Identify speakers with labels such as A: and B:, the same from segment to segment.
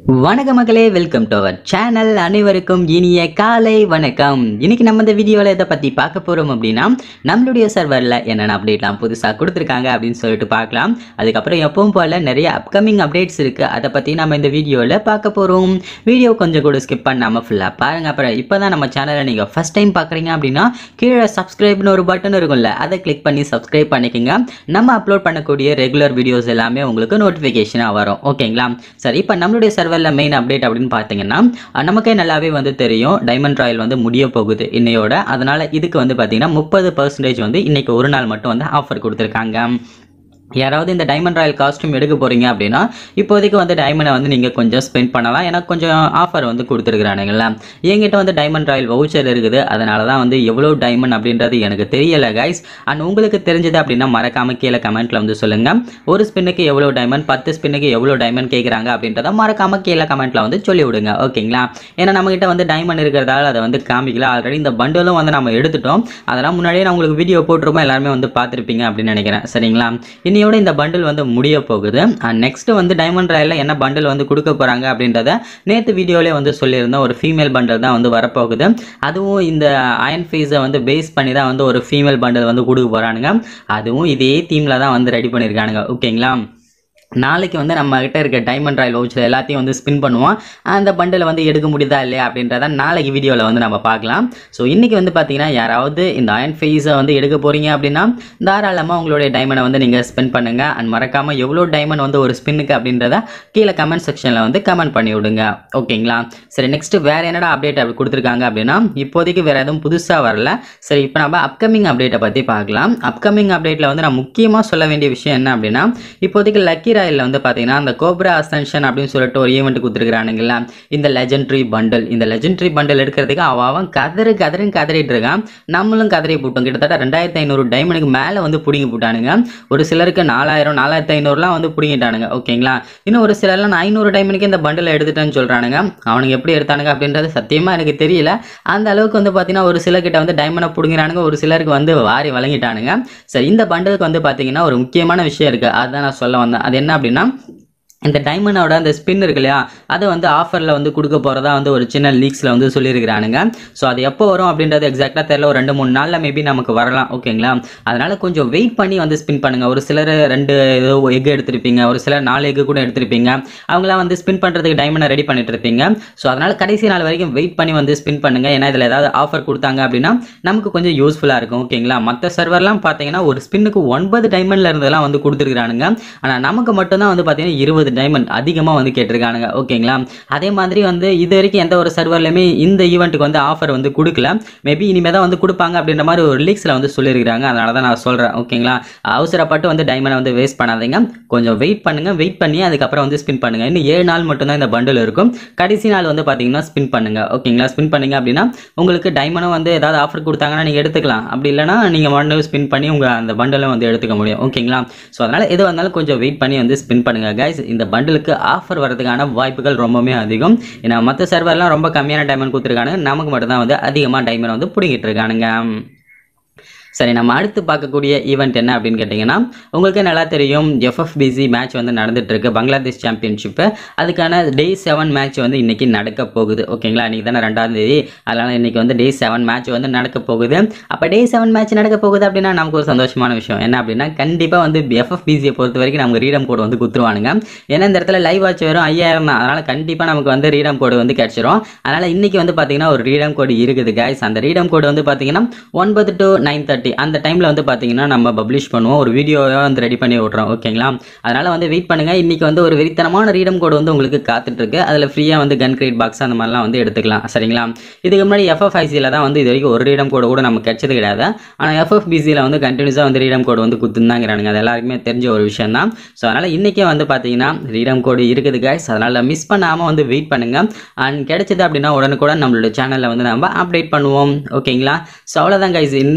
A: வணக்க மக்களே welcome to our channel அனைவருக்கும் இனிய காலை வணக்கம் இன்னைக்கு நம்ம இந்த வீடியோவில் இதை பற்றி பார்க்க போகிறோம் அப்படின்னா நம்மளுடைய சர்வரில் என்னென்ன அப்டேட்லாம் புதுசாக கொடுத்துருக்காங்க அப்படின்னு சொல்லிட்டு பார்க்கலாம் அதுக்கப்புறம் எப்பவும் போல் நிறைய அப்கமிங் அப்டேட்ஸ் இருக்குது அதை பற்றி நம்ம இந்த வீடியோவில் பார்க்க போகிறோம் வீடியோ கொஞ்சம் கூட ஸ்கிப் பண்ணாமல் ஃபுல்லாக பாருங்கள் அப்புறம் இப்போ தான் நம்ம சேனலை நீங்கள் ஃபஸ்ட் டைம் பார்க்குறீங்க அப்படின்னா கீழே சப்ஸ்கிரைப்னு ஒரு பட்டன் இருக்கும்ல அதை கிளிக் பண்ணி சப்ஸ்கிரைப் பண்ணிக்கோங்க நம்ம அப்லோட் பண்ணக்கூடிய ரெகுலர் வீடியோஸ் எல்லாமே உங்களுக்கு நோட்டிஃபிகேஷனாக வரும் ஓகேங்களா சரி இப்போ நம்மளுடைய சர்வரில் மெயின் அப்டேட் அப்படின்னு பார்த்தீங்கன்னா அஹ், நமக்கே நல்லாவே வந்து தெரியும் டைமண்ட் ராயல் வந்து முடிய போகுது இன்னையோட அதனால இதுக்கு வந்து பார்த்தீங்கன்னா முப்பது பர்சன்டேஜ் வந்து இன்னைக்கு ஒரு நாள் மட்டும் வந்து ஆஃபர் கொடுத்துருக்காங்க யாராவது இந்த டைமண்ட் ராயல் காஸ்டியூம் எடுக்க போகிறீங்க அப்படின்னா இப்போதைக்கு வந்து டைமண்டை வந்து நீங்கள் கொஞ்சம் ஸ்பெண்ட் பண்ணலாம் ஏன்னா கொஞ்சம் ஆஃபர் வந்து கொடுத்துருக்குறானுங்களா என்கிட்ட வந்து டைமண்ட் ராயல் வவுச்சர் இருக்குது அதனால தான் வந்து எவ்வளோ டைமண்ட் அப்படின்றது எனக்கு தெரியலை கைஸ் அண்ட் உங்களுக்கு தெரிஞ்சது அப்படின்னா மறக்காமல் கீழே கமெண்ட்டில் வந்து சொல்லுங்கள் ஒரு ஸ்பின்னுக்கு எவ்வளோ டைமண்ட் பத்து ஸ்பின்னுக்கு எவ்வளோ டைமண்ட் கேட்குறாங்க அப்படின்றத மறக்காமல் கீழே கமெண்ட்டில் வந்து சொல்லி விடுங்க ஓகேங்களா ஏன்னா நம்மகிட்ட வந்து டைமண்ட் இருக்கிறதால அதை வந்து காமிக்கல ஆல்ரெடி இந்த பண்டலும் வந்து நம்ம எடுத்துட்டோம் அதெல்லாம் முன்னாடியே நான் உங்களுக்கு வீடியோ போட்டிருப்போம் எல்லாருமே வந்து பார்த்துருப்பீங்க அப்படின்னு நினைக்கிறேன் சரிங்களா இன்னையோட இந்த பண்டில் வந்து முடிய போகுது அண்ட் நெக்ஸ்ட் வந்து டைமண்ட் ராயில் என்ன பண்டில் வந்து கொடுக்க போகிறாங்க அப்படின்றத நேற்று வீடியோலேயே வந்து சொல்லியிருந்தோம் ஒரு ஃபீமேல் பண்டில் தான் வந்து வரப்போகுது அதுவும் இந்த அயன் ஃபேஸை வந்து பேஸ் பண்ணி தான் வந்து ஒரு ஃபீமேல் பண்டில் வந்து கொடுக்க போகிறானுங்க அதுவும் இதே தீமில் தான் வந்து ரெடி பண்ணியிருக்கானுங்க ஓகேங்களா நாளைக்கு வந்து நம்ம கிட்ட இருக்க டைமண்ட் ராயல் வவுச்சர் எல்லாத்தையும் வந்து ஸ்பின் பண்ணுவோம் அந்த பண்டில் வந்து எடுக்க முடியுதா இல்லையா அப்படின்றத நாளைக்கு வீடியோவில் வந்து நம்ம பார்க்கலாம் ஸோ இன்றைக்கி வந்து பார்த்தீங்கன்னா யாராவது இந்த அயன் ஃபேஸை வந்து எடுக்க போகிறீங்க அப்படின்னா தாராளமாக உங்களுடைய டைமண்டை வந்து நீங்கள் ஸ்பெண்ட் பண்ணுங்கள் அண்ட் மறக்காமல் எவ்வளோ டைமண்ட் வந்து ஒரு ஸ்பின்னுக்கு அப்படின்றத கீழே கமெண்ட் செக்ஷனில் வந்து கமெண்ட் பண்ணி விடுங்க ஓகேங்களா சரி நெக்ஸ்ட் வேறு என்னடா அப்டேட் அப்படி கொடுத்துருக்காங்க அப்படின்னா இப்போதைக்கு வேறு எதுவும் புதுசாக வரல சரி இப்போ நம்ம அப்கமிங் அப்டேட்டை பற்றி பார்க்கலாம் அப்கமிங் அப்டேட்டில் வந்து நான் முக்கியமாக சொல்ல வேண்டிய விஷயம் என்ன அப்படின்னா இப்போதைக்கு லக்கி ராயில் வந்து பார்த்தீங்கன்னா அந்த கோப்ரா அசென்ஷன் அப்படின்னு சொல்லிட்டு ஒரு ஈவெண்ட் கொடுத்துருக்கானுங்களா இந்த லெஜெண்ட்ரி பண்டல் இந்த லெஜெண்ட்ரி பண்டல் எடுக்கிறதுக்கு அவன் அவன் கதறு கதறுன்னு கதறிட்டு இருக்கான் நம்மளும் கதறி போட்டோம் கிட்டத்தட்ட ரெண்டாயிரத்தி ஐநூறு டைமண்டுக்கு மேலே வந்து பிடிங்கி போட்டானுங்க ஒரு சிலருக்கு நாலாயிரம் நாலாயிரத்தி ஐநூறுலாம் வந்து பிடிங்கிட்டானுங்க ஓகேங்களா இன்னும் ஒரு சிலர்லாம் நான் ஐநூறு டைமண்டுக்கு இந்த பண்டில் எடுத்துட்டேன்னு சொல்கிறானுங்க அவனுங்க எப்படி எடுத்தானுங்க அப்படின்றது சத்தியமாக எனக்கு தெரியல அந்த அளவுக்கு வந்து பார்த்தீங்கன்னா ஒரு சிலர்கிட்ட வந்து டைமண்டை பிடுங்கிறானுங்க ஒரு சிலருக்கு வந்து வாரி வழங்கிட்டானுங்க சரி இந்த பண்டலுக்கு வந்து பார்த்தீங்கன்னா ஒரு முக்கியமான விஷயம் இருக்குது அதுதான் நான் சொல்ல வந்தேன் அது என்ன அப்படின்னா இந்த டைமண்டோட அந்த ஸ்பின் இருக்கு இல்லையா அதை வந்து ஆஃபரில் வந்து கொடுக்க போகிறதா வந்து ஒரு சின்ன லீக்ஸில் வந்து சொல்லியிருக்கிறானுங்க ஸோ அது எப்போ வரும் அப்படின்றது எக்ஸாக்டாக தெரியல ஒரு ரெண்டு மூணு நாளில் மேபி நமக்கு வரலாம் ஓகேங்களா அதனால் கொஞ்சம் வெயிட் பண்ணி வந்து ஸ்பின் பண்ணுங்கள் ஒரு சிலர் ரெண்டு ஏதோ எக் எடுத்திருப்பீங்க ஒரு சிலர் நாலு எக்கு கூட எடுத்திருப்பீங்க அவங்களாம் வந்து ஸ்பின் பண்ணுறதுக்கு டைமண்டை ரெடி பண்ணிட்டு இருப்பீங்க ஸோ அதனால் கடைசி நாள் வரைக்கும் வெயிட் பண்ணி வந்து ஸ்பின் பண்ணுங்கள் ஏன்னா இதில் ஏதாவது ஆஃபர் கொடுத்தாங்க அப்படின்னா நமக்கு கொஞ்சம் யூஸ்ஃபுல்லாக இருக்கும் ஓகேங்களா மற்ற சர்வர்லாம் பார்த்தீங்கன்னா ஒரு ஸ்பின்னுக்கு ஒன்பது டைமண்ட்ல இருந்தெல்லாம் வந்து கொடுத்துருக்கானுங்க ஆனால் நமக்கு மட்டும்தான் வந்து பார்த்தீங்கன்னா இருபது டைமண்ட் அதிகமாக வந்து கேட்டிருக்கானுங்க ஓகேங்களா அதே மாதிரி வந்து இது வரைக்கும் எந்த ஒரு சர்வர்லையுமே இந்த ஈவெண்ட்டுக்கு வந்து ஆஃபர் வந்து கொடுக்கல மேபி இனிமேல் தான் வந்து கொடுப்பாங்க அப்படின்ற மாதிரி ஒரு லீக்ஸில் வந்து சொல்லியிருக்காங்க அதனால தான் நான் சொல்கிறேன் ஓகேங்களா அவசரப்பட்டு வந்து டைமண்டை வந்து வேஸ்ட் பண்ணாதீங்க கொஞ்சம் வெயிட் பண்ணுங்க வெயிட் பண்ணி அதுக்கப்புறம் வந்து ஸ்பின் பண்ணுங்க இன்னும் ஏழு நாள் மட்டும்தான் இந்த பண்டில் இருக்கும் கடைசி நாள் வந்து பார்த்தீங்கன்னா ஸ்பின் பண்ணுங்க ஓகேங்களா ஸ்பின் பண்ணீங்க அப்படின்னா உங்களுக்கு டைமண்டும் வந்து ஏதாவது ஆஃபர் கொடுத்தாங்கன்னா நீங்கள் எடுத்துக்கலாம் அப்படி இல்லைனா நீங்கள் மண்டு ஸ்பின் பண்ணி உங்கள் அந்த பண்டலை வந்து எடுத்துக்க முடியும் ஓகேங்களா ஸோ அதனால் எது வந்தாலும் கொஞ்சம் வெயிட் பண்ணி வந்து ஸ்பின் பண்ணுங்க கைஸ் இந்த பண்டலுக்கு ஆஃபர் வரதுக்கான வாய்ப்புகள் ரொம்பவுமே அதிகம் ஏன்னா மற்ற சர்வர்லாம் ரொம்ப கம்மியான டைமண்ட் கொடுத்துருக்காங்க நமக்கு மட்டும்தான் வந்து அதிகமாக டைமண்ட் வந்து பிடிங்கிட்டு இருக்கானுங்க சரி நம்ம அடுத்து பார்க்கக்கூடிய ஈவெண்ட் என்ன அப்படின்னு கேட்டிங்கன்னா உங்களுக்கு நல்லா தெரியும் எஃப்எஃபிசி மேட்ச் வந்து நடந்துட்டு இருக்கு பங்களாதேஷ் சாம்பியன்ஷிப்பு அதுக்கான டே செவன் மேட்ச் வந்து இன்னைக்கு நடக்க போகுது ஓகேங்களா இன்னைக்கு தானே ரெண்டாம் தேதி அதனால் இன்னைக்கு வந்து டே செவன் மேட்ச் வந்து நடக்க போகுது அப்போ டே செவன் மேட்ச் நடக்க போகுது அப்படின்னா நமக்கு ஒரு சந்தோஷமான விஷயம் என்ன அப்படின்னா கண்டிப்பாக வந்து எஃப்எஃபிசியை பொறுத்த வரைக்கும் நமக்கு ரீடம் கோடு வந்து கொடுத்துருவானுங்க ஏன்னா இந்த இடத்துல லைவ் வாட்ச் வரும் ஐயாயிரம் தான் அதனால் கண்டிப்பாக நமக்கு வந்து ரீடம் கோடு வந்து கிடச்சிரும் அதனால் இன்னைக்கு வந்து பார்த்தீங்கன்னா ஒரு ரீடம் கோடு இருக்குது guys அந்த ரீடம் கோடு வந்து பார்த்தீங்கன்னா ஒன்பது டு நைன் தேர்ட்டி அந்த டைமில் வந்து பார்த்தீங்கன்னா நம்ம பப்ளிஷ் பண்ணுவோம் ஒரு வீடியோவை வந்து ரெடி பண்ணி விட்றோம் ஓகேங்களா அதனால் வந்து வெயிட் பண்ணுங்கள் இன்றைக்கி வந்து ஒரு வெறித்தனமான ரீடம் கோடு வந்து உங்களுக்கு காத்துட்ருக்கு அதில் ஃப்ரீயாக வந்து கன் கிரேட் பாக்ஸ் அந்த மாதிரிலாம் வந்து எடுத்துக்கலாம் சரிங்களா இதுக்கு முன்னாடி எஃப்எஃப்ஐசியில் தான் வந்து இது வரைக்கும் ஒரு ரீடம் கோடு கூட நமக்கு கிடைச்சது கிடையாது ஆனால் எஃப்எஃபிசியில் வந்து கண்டினியூஸாக வந்து ரீடம் கோடு வந்து குத்துந்தாங்கிறானுங்க அது எல்லாருக்குமே தெரிஞ்ச ஒரு விஷயம் தான் ஸோ அதனால் இன்றைக்கே வந்து பார்த்தீங்கன்னா ரீடம் கோடு இருக்குது guys அதனால் மிஸ் பண்ணாமல் வந்து வெயிட் பண்ணுங்கள் அண்ட் கிடைச்சது அப்படின்னா உடனுக்குடன் நம்மளோட சேனலில் வந்து நம்ம அப்டேட் பண்ணுவோம் ஓகேங்களா ஸோ அவ்வளோதான் கைஸ் இன்னும் இன்னைக்கு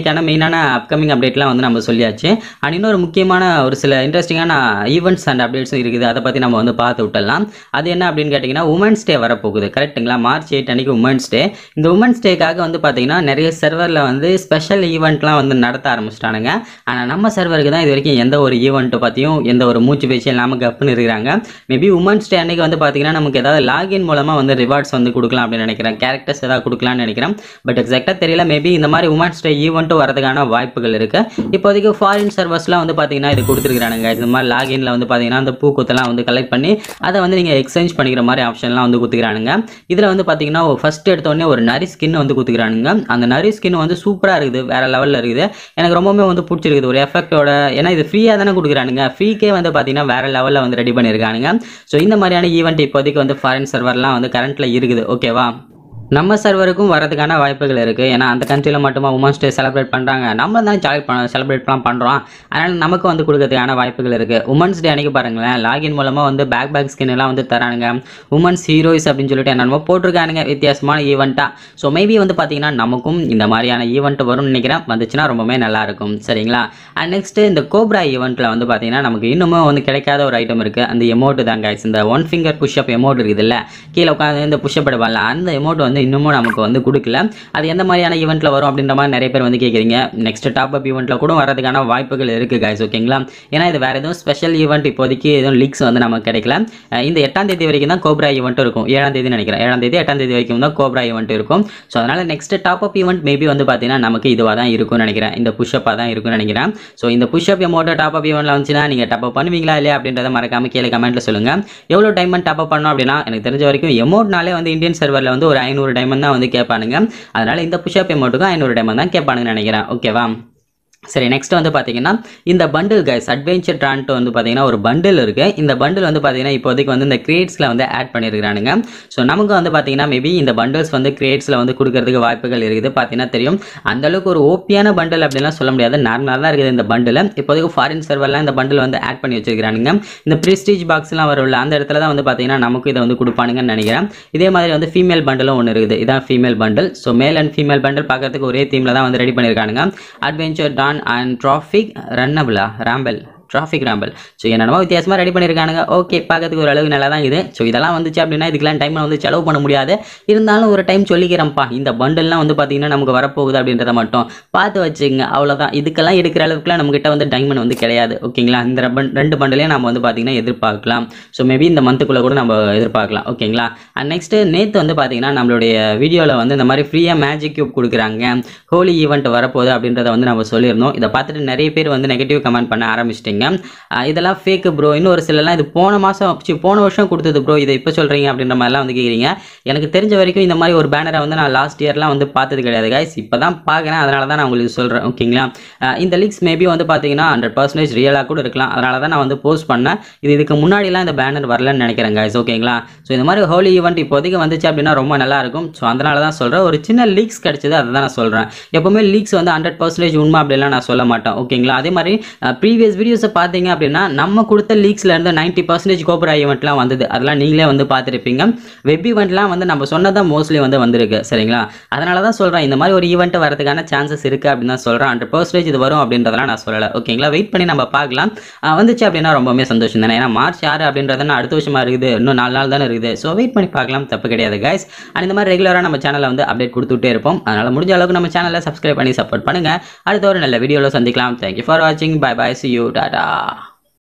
A: இப்போதைக்கான மெயினான அப்கமிங் அப்டேட்லாம் வந்து நம்ம சொல்லியாச்சு அண்ட் இன்னொரு முக்கியமான ஒரு சில இன்ட்ரெஸ்டிங்கான ஈவெண்ட்ஸ் அண்ட் அப்டேட்ஸும் இருக்குது அதை பற்றி நம்ம வந்து பார்த்து விட்டுடலாம் அது என்ன அப்படின்னு கேட்டிங்கன்னா உமன்ஸ் டே வரப்போகுது கரெக்ட்டுங்களா மார்ச் எயிட் அன்னைக்கு உமன்ஸ் டே இந்த உமன்ஸ் டேக்காக வந்து பார்த்தீங்கன்னா நிறைய சர்வரில் வந்து ஸ்பெஷல் ஈவெண்ட்லாம் வந்து நடத்த ஆரம்பிச்சிட்டானுங்க ஆனால் நம்ம சர்வருக்கு தான் இது வரைக்கும் எந்த ஒரு ஈவெண்ட்டை பற்றியும் எந்த ஒரு மூச்சு பேச்சு இல்லாமல் கப்புன்னு இருக்கிறாங்க மேபி உமன்ஸ் டே அன்னைக்கு வந்து பார்த்தீங்கன்னா நமக்கு ஏதாவது லாகின் மூலமாக வந்து ரிவார்ட்ஸ் வந்து கொடுக்கலாம் அப்படின்னு நினைக்கிறேன் கேரக்டர்ஸ் ஏதாவது கொடுக்கலாம்னு நினைக்கிறேன் பட் எக்ஸாக்டாக தெரியல மேபி இந்த மாதிரி உமன்ஸ் டே ஈவெண்ட்டும் வரதுக்கான வாய்ப்புகள் இருக்குது இப்போதைக்கு ஃபாரின் சர்வர்ஸ்லாம் வந்து பார்த்தீங்கன்னா இது கொடுத்துருக்கானுங்க இந்த மாதிரி லாகின்ல வந்து பார்த்தீங்கன்னா அந்த பூக்கொத்தெல்லாம் வந்து கலெக்ட் பண்ணி அதை வந்து நீங்கள் எக்ஸ்சேஞ்ச் பண்ணிக்கிற மாதிரி ஆப்ஷன்லாம் வந்து கொடுத்துக்கிறானுங்க இதில் வந்து பார்த்தீங்கன்னா ஃபர்ஸ்ட் எடுத்தோடனே ஒரு நரி ஸ்கின் வந்து கொடுத்துக்கிறானுங்க அந்த நரி ஸ்கின் வந்து சூப்பராக இருக்குது வேற லெவலில் இருக்குது எனக்கு ரொம்பவுமே வந்து பிடிச்சிருக்குது ஒரு எஃபெக்டோட ஏன்னா இது ஃப்ரீயாக தானே கொடுக்குறானுங்க ஃப்ரீக்கே வந்து பார்த்தீங்கன்னா வேற லெவலில் வந்து ரெடி பண்ணியிருக்கானுங்க ஸோ இந்த மாதிரியான ஈவெண்ட் இப்போதைக்கு வந்து ஃபாரின் சர்வர்லாம் வந்து கரண்ட்டில் இருக்குது ஓகேவா நம்ம சர்வருக்கும் வரதுக்கான வாய்ப்புகள் இருக்குது ஏன்னா அந்த கண்ட்ரியில் மட்டுமா உமன்ஸ் டே செலிப்ரேட் பண்ணுறாங்க நம்ம தான் ஜாலி பண்ண செலிப்ரேட் பண்ணலாம் பண்ணுறோம் அதனால் நமக்கு வந்து கொடுக்கறதுக்கான வாய்ப்புகள் இருக்குது உமன்ஸ் டே அன்றைக்கி பாருங்களேன் லாகின் மூலமாக வந்து பேக் பேக் ஸ்கின் எல்லாம் வந்து தரானுங்க உமன்ஸ் ஹீரோயிஸ் அப்படின்னு சொல்லிட்டு என்னென்னமோ போட்டிருக்கானுங்க வித்தியாசமான ஈவெண்ட்டாக ஸோ மேபி வந்து பார்த்தீங்கன்னா நமக்கும் இந்த மாதிரியான ஈவெண்ட் வரும்னு நினைக்கிறேன் வந்துச்சுன்னா ரொம்பவே நல்லாயிருக்கும் சரிங்களா அண்ட் நெக்ஸ்ட்டு இந்த கோப்ரா ஈவெண்ட்டில் வந்து பார்த்தீங்கன்னா நமக்கு இன்னுமும் வந்து கிடைக்காத ஒரு ஐட்டம் இருக்குது அந்த எமௌண்ட் தான் guys இந்த ஒன் ஃபிங்கர் புஷ்அப் எமௌண்ட் இருக்குதுல்ல கீழே உட்காந்து இந்த புஷ்அப் எடுப்பாங்கல்ல அந்த எமௌண்ட் வந்து இன்னமும் நமக்கு வந்து கொடுக்கல அது எந்த மாதிரியான ஈவெண்ட்டில் வரும் அப்படின்ற மாதிரி நிறைய பேர் வந்து கேட்குறீங்க நெக்ஸ்ட் டாப் அப் ஈவெண்ட்டில் கூட வரதுக்கான வாய்ப்புகள் இருக்குது guys ஓகேங்களா ஏன்னா இது வேறு எதுவும் ஸ்பெஷல் ஈவெண்ட் இப்போதைக்கு எதுவும் லீக்ஸ் வந்து நமக்கு கிடைக்கல அஹ் இந்த எட்டாம் தேதி வரைக்கும் தான் கோப்ரா ஈவெண்ட் இருக்கும் ஏழாம் தேதி நினைக்கிறேன் ஏழாம் தேதி எட்டாம் தேதி வரைக்கும் தான் கோப்ரா ஈவெண்ட் இருக்கும் ஸோ அதனால் next top up event maybe வந்து பார்த்தீங்கன்னா நமக்கு இதுவாக தான் இருக்கும்னு நினைக்கிறேன் இந்த புஷ்அப்பாக தான் இருக்கும்னு நினைக்கிறேன் ஸோ இந்த புஷ்அப் எமௌண்ட் டாப் அப் ஈவெண்ட்டில் வந்துச்சுன்னா நீங்கள் டாப் அப் பண்ணுவீங்களா இல்லையா அப்படின்றத மறக்காம கீழே கமெண்ட்டில் சொல்லுங்கள் எவ்வளோ டைமண்ட் டாப் அப் பண்ணோம் அப்படின்னா எனக்கு தெரிஞ்ச வரைக்கும் எமௌண்ட்னாலே வந்து இந்தியன் சர்வரில் வந்து ஒரு ஐநூறு டைமண்ட் தான் வந்து கேட்பானுங்க அதனால் இந்த புஷ்அப் எமௌண்ட்டுக்கும் ஐநூறு டைமண்ட் தான் கேட்பானுங்கன்னு நினைக்கிறேன் ஓகேவா சரி நெக்ஸ்ட் வந்து பார்த்தீங்கன்னா இந்த பண்டில் கைஸ் அட்வென்ச்சர் ட்ரான்ட்டு வந்து பார்த்தீங்கன்னா ஒரு பண்டில் இருக்குது இந்த பண்டில் வந்து பார்த்தீங்கன்னா இப்போதைக்கு வந்து இந்த கிரியேட்ஸில் வந்து ஆட் பண்ணியிருக்கிறானுங்க ஸோ நமக்கு வந்து பார்த்தீங்கன்னா மேபி இந்த பண்டில்ஸ் வந்து கிரியேட்ஸில் வந்து கொடுக்கறதுக்கு வாய்ப்புகள் இருக்குது பார்த்தீங்கன்னா தெரியும் அந்த அளவுக்கு ஒரு ஓப்பியான பண்டில் அப்படின்லாம் சொல்ல முடியாது நார்மலாக தான் இருக்குது இந்த பண்டில் இப்போதைக்கு ஃபாரின் சர்வர்லாம் இந்த பண்டில் வந்து ஆட் பண்ணி வச்சிருக்கானுங்க இந்த ப்ரிஸ்டீஜ் பாக்ஸ்லாம் வரும்ல அந்த இடத்துல தான் வந்து பார்த்தீங்கன்னா நமக்கு இதை வந்து கொடுப்பானுங்கன்னு நினைக்கிறேன் இதே மாதிரி வந்து ஃபீமேல் பண்டிலும் ஒன்று இருக்குது இதான் female bundle so male and female bundle பார்க்கறதுக்கு ஒரே தீமில் தான் வந்து ரெடி பண்ணியிருக்கானுங்க அட்வென்ச்சர் டான் அண்ட் ட்ராஃபிக் ரன்னபிளா ராம்பல் டிராஃபிக் ராம்பல் ஸோ என்னென்னமோ வித்தியாசமாக ரெடி பண்ணியிருக்கானுங்க ஓகே பார்க்கறதுக்கு ஒரு அளவுக்கு நல்லா தான் இது ஸோ இதெல்லாம் வந்துச்சு அப்படின்னா இதுக்கெல்லாம் டைம் வந்து செலவு பண்ண முடியாது இருந்தாலும் ஒரு டைம் சொல்லிக்கிறேன்ப்பா இந்த பண்டல்லாம் வந்து பார்த்தீங்கன்னா நமக்கு வரப்போகுது அப்படின்றத மட்டும் பார்த்து வச்சுங்க அவ்வளோதான் இதுக்கெல்லாம் எடுக்கிற அளவுக்குலாம் நம்மகிட்ட வந்து டைமண்ட் வந்து கிடையாது ஓகேங்களா இந்த ரெபன்- ரெண்டு பண்டலையும் நம்ம வந்து பார்த்தீங்கன்னா எதிர்பார்க்கலாம் ஸோ மேபி இந்த மந்த்துக்குள்ளே கூட நம்ம எதிர்பார்க்கலாம் ஓகேங்களா அண்ட் நெக்ஸ்ட்டு நேற்று வந்து பார்த்தீங்கன்னா நம்மளுடைய வீடியோவில் வந்து இந்த மாதிரி ஃப்ரீயாக மேஜிக் கியூப் கொடுக்குறாங்க ஹோலி ஈவெண்ட் வரப்போகுது அப்படின்றத வந்து நம்ம சொல்லியிருந்தோம் இதை பார்த்துட்டு நிறைய பேர் வந்து நெகட்டிவ் கமெண்ட் பண்ண ஆரம்பிச்சிட்டிங்க ஆஹ் இதெல்லாம் ஃபேக்கு ப்ரோ இன்னும் ஒரு சிலலாம் இது போன மாதம் சி போன வருஷம் கொடுத்தது ப்ரோ இதை இப்போ சொல்கிறீங்க அப்படின்ற மாதிரிலாம் வந்து கேட்குறீங்க எனக்கு தெரிஞ்ச வரைக்கும் இந்த மாதிரி ஒரு பேனரை வந்து நான் லாஸ்ட் இயர்லாம் வந்து பார்த்தது கிடையாது guys இப்போ தான் பார்க்குறேன் அதனால தான் நான் உங்களுக்கு சொல்கிறேன் ஓகேங்களா ஆஹ் இந்த லீக்ஸ் மேபி வந்து பார்த்தீங்கன்னா ஹண்ட்ரட் பர்சன்டேஜ் ரியலாக கூட இருக்கலாம் அதனால தான் நான் வந்து போஸ்ட் பண்ணேன் இது இதுக்கு முன்னாடிலாம் இந்த பேனர் வரலன்னு நினைக்கிறேன் guys ஓகேங்களா ஸோ இந்த மாதிரி ஹோலி ஈவெண்ட் இப்போதைக்கு வந்துச்சு அப்படின்னா ரொம்ப நல்லா இருக்கும் ஸோ அதனால தான் சொல்கிறேன் ஒரு சின்ன லீக்ஸ் கிடைச்சது அதை தான் நான் சொல்கிறேன் எப்போவுமே லீக்ஸ் வந்து ஹண்ட்ரட் பர்சன்டேஜ் உண்மை அப்படிலாம் நான் சொல்ல மாட்டேன் ஓகேங்களா அதே மாதிரி ப்ரீவியஸ் வீடியோஸை பார்த்தீங்க அப்படின்னா நம்ம கொடுத்த லீக்ஸ்ல இருந்து நைன்ட்டி பர்சன்டேஜ் கோபரா ஈவெண்ட்லாம் வந்தது அதெல்லாம் நீங்களே வந்து பார்த்துருப்பீங்க வெப் ஈவெண்ட்லாம் வந்து நம்ம சொன்னதான் மோஸ்ட்லி வந்து வந்திருக்கு சரிங்களா அதனால தான் சொல்கிறேன் இந்த மாதிரி ஒரு ஈவெண்ட் வரதுக்கான சான்சஸ் இருக்குது அப்படின்னு தான் சொல்கிறேன் ஹண்ட்ரட் பர்சன்டேஜ் இது வரும் அப்படின்றதெல்லாம் நான் சொல்லலை ஓகேங்களா வெயிட் பண்ணி நம்ம பார்க்கலாம் ஆஹ் வந்துச்சு அப்படின்னா ரொம்பவுமே சந்தோஷம் தானே ஏன்னா மார்ச் ஆறு அப்படின்றது என்ன அடுத்த வருஷமா இருக்குது இன்னும் நாலு நாள் தானே இருக்குது ஸோ வெயிட் பண்ணி பார்க்கலாம் தப்பு கிடையாது guys அண்ட் இந்த மாதிரி ரெகுலராக நம்ம சேனலில் வந்து அப்டேட் கொடுத்துட்டே இருப்போம் அதனால் முடிஞ்ச அளவுக்கு நம்ம சேனலை சப்ஸ்கிரைப் பண்ணி சப்போர்ட் பண்ணுங்கள் அடுத்த ஒரு நல்ல வீடியோவில் சந்திக்கலாம் தேங்க்யூ ஃபார் வாட்சிங் bye bye see you Tata